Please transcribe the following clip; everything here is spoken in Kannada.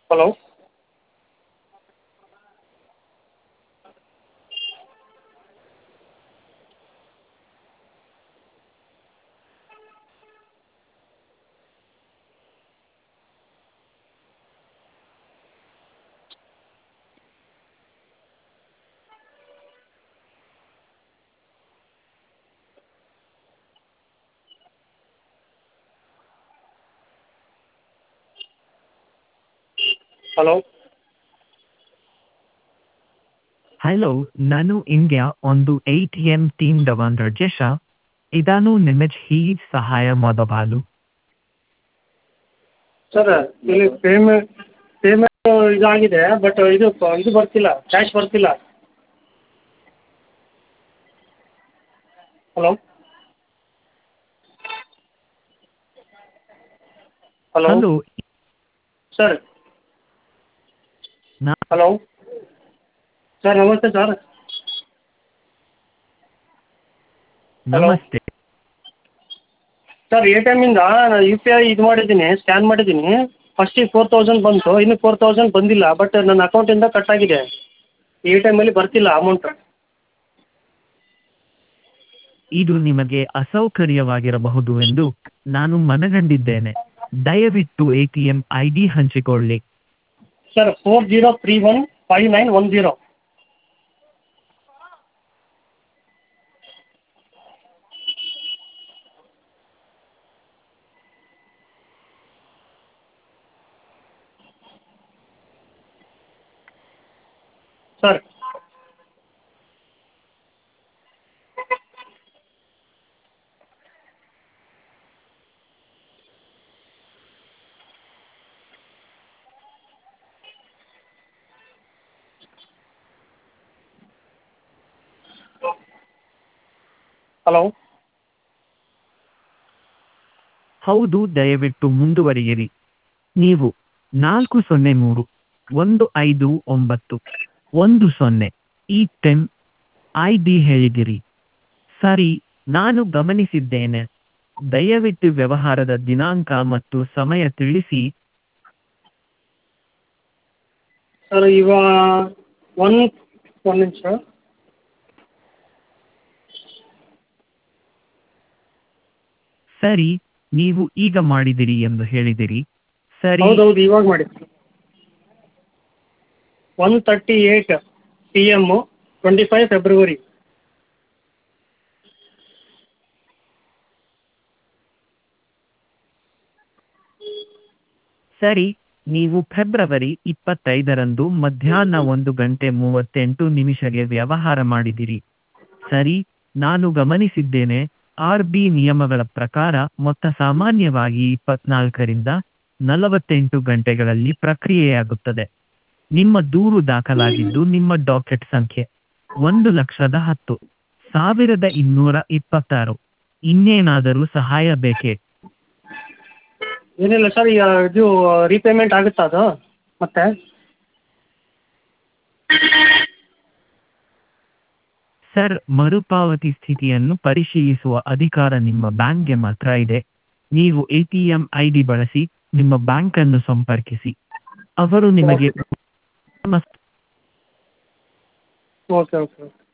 ಹಲೋ ಹಲೋ ಹಲೋ ನಾನು ಇಂಡಿಯಾ ಒಂದು ಎ ಟಿ ಎಂ ಟೀಮ್ದ ಒಂದು ಜೇಷ ಇದನ್ನು ನಿಮಗೆ ಹೀಗೆ ಸಹಾಯ ಮಾಡಬಾಲು ಸರ್ ಇಲ್ಲಿ ಪೇಮೆಂಟ್ ಪೇಮೆಂಟು ಇದಾಗಿದೆ ಬಟ್ ಇದು ಪ- ಇದು ಬರ್ತಿಲ್ಲ ಕ್ಯಾಶ್ ಬರ್ತಿಲ್ಲ ಹಲೋ ಹಲೋ ಹಲೋ ಸರ್ ನಾ ಹಲೋ ಸರ್ ನಮಸ್ತೆ ಸರ್ ಹಲೋ ನಮಸ್ತೆ ಸರ್ ಎ ಟಿ ಎಮ್ಮಿಂದ ನಾನು ಯು ಪಿ ಐ ಇದು ಮಾಡಿದ್ದೀನಿ ಸ್ಕ್ಯಾನ್ ಮಾಡಿದ್ದೀನಿ ಫಸ್ಟಿಗೆ ಫೋರ್ ತೌಸಂಡ್ ಬಂತು ಇನ್ನು ಫೋರ್ ತೌಸಂಡ್ ಬಂದಿಲ್ಲ ಬಟ್ ನನ್ನ ಅಕೌಂಟಿಂದ ಕಟ್ ಆಗಿದೆ ಎ ಟಿ ಎಮ್ಮಲ್ಲಿ ಬರ್ತಿಲ್ಲ ಅಮೌಂಟ್ ಇದು ನಿಮಗೆ ಅಸೌಕರ್ಯವಾಗಿರಬಹುದು ಎಂದು ನಾನು ಮನಗಂಡಿದ್ದೇನೆ ದಯವಿಟ್ಟು A T M I D ಹಂಚಿಕೊಳ್ಳಿ sir four zero three one five nine one zero sir hello ಹೌದು ದಯವಿಟ್ಟು ಮುಂದುವರಿಯಿರಿ ನೀವು ನಾಲ್ಕು ಸೊನ್ನೆ ಮೂರು ಒಂದು ಐದು ಒಂಬತ್ತು ಒಂದು ಸೊನ್ನೆ ಈ ಟೆನ್ ಐ ಡಿ ಹೇಳಿದಿರಿ ಸರಿ ನಾನು ಗಮನಿಸಿದ್ದೇನೆ ದಯವಿಟ್ಟು ವ್ಯವಹಾರದ ದಿನಾಂಕ ಮತ್ತು ಸಮಯ ತಿಳಿಸಿ ಸರ್ ಇವಾಗ ಒನ್ ಒಂದು ನಿಮಿಷ ಸರಿ ನೀವು ಈಗ ಮಾಡಿದಿರಿ ಎಂದು ಹೇಳಿದಿರಿ ಸರಿ ಹೌದೌದು ಇವಾಗ ಮಾಡಿದ್ದು one thirty eight P M twenty five February ಸರಿ ನೀವು ಫೆಬ್ರವರಿ ಇಪ್ಪತ್ತೈದರಂದು ಮಧ್ಯಾಹ್ನ ಒಂದು ಗಂಟೆ ಮೂವತ್ತೆಂಟು ನಿಮಿಷಗೆ ವ್ಯವಹಾರ ಮಾಡಿದಿರಿ ಸರಿ ನಾನು ಗಮನಿಸಿದ್ದೇನೆ ಆರ್ ಬಿ ನಿಯಮಗಳ ಪ್ರಕಾರ ಮೊತ್ತ ಸಾಮಾನ್ಯವಾಗಿ ಇಪ್ಪತ್ನಾಲ್ಕರಿಂದ ನಲವತ್ತೆಂಟು ಗಂಟೆಗಳಲ್ಲಿ ಪ್ರಕ್ರಿಯೆಯಾಗುತ್ತದೆ ನಿಮ್ಮ ದೂರು ದಾಖಲಾಗಿದ್ದು ನಿಮ್ಮ ಡಾಕೆಟ್ ಸಂಖ್ಯೆ ಒಂದು ಲಕ್ಷದ ಹತ್ತು ಸಾವಿರದ ಇನ್ನೂರ ಇಪ್ಪತ್ತಾರು ಇನ್ನೇನಾದರೂ ಸಹಾಯ ಬೇಕೇ ಏನಿಲ್ಲ ಸರ್ ಈಗ ಇದು ರೀಪೇಮೆಂಟ್ ಆಗುತ್ತಾ ಅದು ಮತ್ತೆ ಸರ್ ಮರುಪಾವತಿ ಸ್ಥಿತಿಯನ್ನು ಪರಿಶೀಲಿಸುವ ಅಧಿಕಾರ ನಿಮ್ಮ ಬ್ಯಾಂಕ್ಗೆ ಮಾತ್ರ ಇದೆ ನೀವು A T M I D ಬಳಸಿ ನಿಮ್ಮ ಬ್ಯಾಂಕನ್ನು ಸಂಪರ್ಕಿಸಿ ಅವರು ನಿಮಗೆ ಓಕೆ ಓಕೆ ಓಕೆ